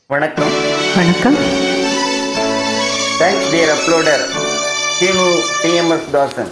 வணக்கம் வணக்கம் thanks dear uploader Seenu TMS Dasan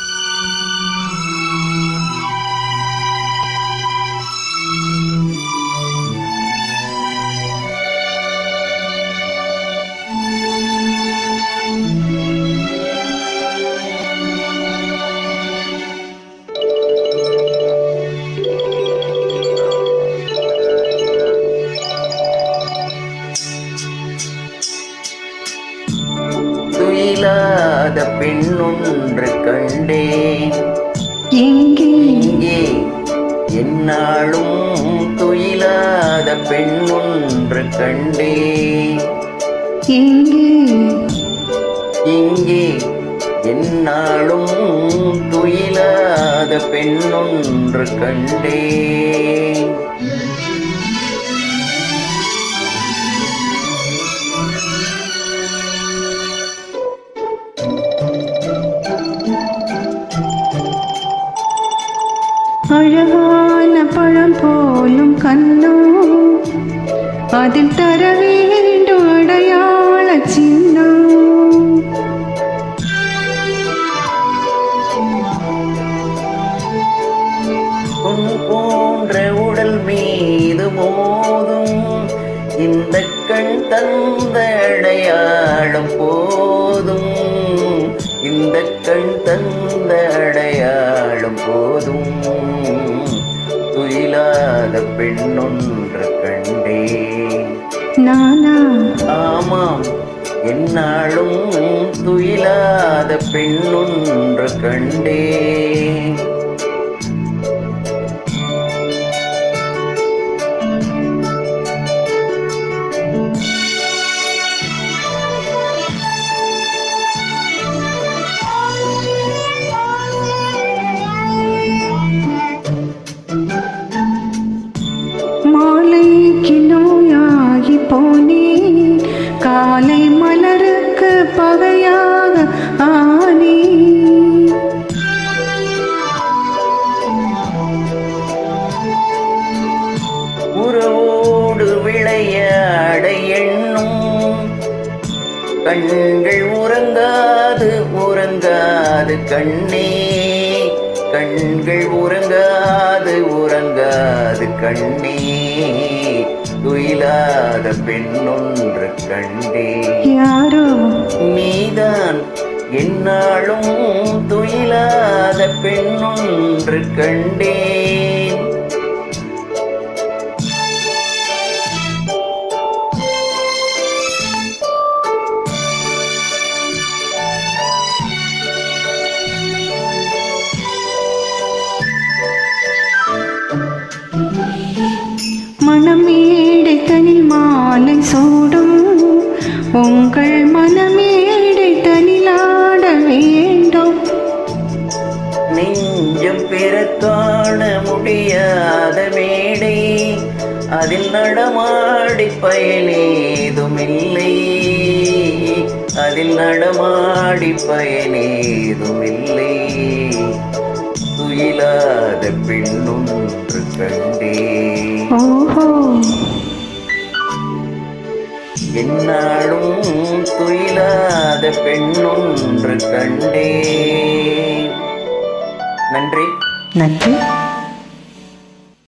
துயிலாத பெண்ணொன்று கண்டேன் எங்கே இங்கே என்னாலும் துயிலாத பெண்ணொன்று கண்டேன் எங்கே இங்கே என்னாலும் துயிலாத பெண்ணொன்று கண்டேன் அழகான பழம் போலும் கண்ணோ அதில் தர வேண்டும் அடையாள சின்னம் உன் போன்ற உடல் மீது மோதும் இந்த கண் தந்த அடையாளம் போதும் இந்த கண் தந்த அடையாளம் போதும் துயிலாத பெண்ணொன்று கண்டேன் நானா ஆமாம் என்னாலும் துயிலாத பெண்ணொன்று கண்டேன் மாலைக்கு நோயாகி போனேன் காலை மலருக்கு பகையாக ஆனே உறவோடு விளையாட எண்ணும் கண்கள் உறங்காது உறங்காது கண்ணே கண்கள் உறங்காது உறங்காது கண்ணே துயிலாத பெண்ணொன்று கண்டே யாரோ நீதான் என்னாலும் துயிலாத பெண்ணொன்று கண்டேன் மணமேடை தனில் மாலை சூடும் உங்கள் மனமேடை தனிலாட வேண்டும் நெஞ்சம் பெற காண முடியாத மேடை அதில் நடமாடி பயனேதுமில்லை அதில் நடமாடி பயனேதுமில்லை துயிலாத பெண்ணொன்று கண்டே ஓஹோ என்னாலும் துயிலாத பெண்ணொன்று கண்டே நன்றி நன்றி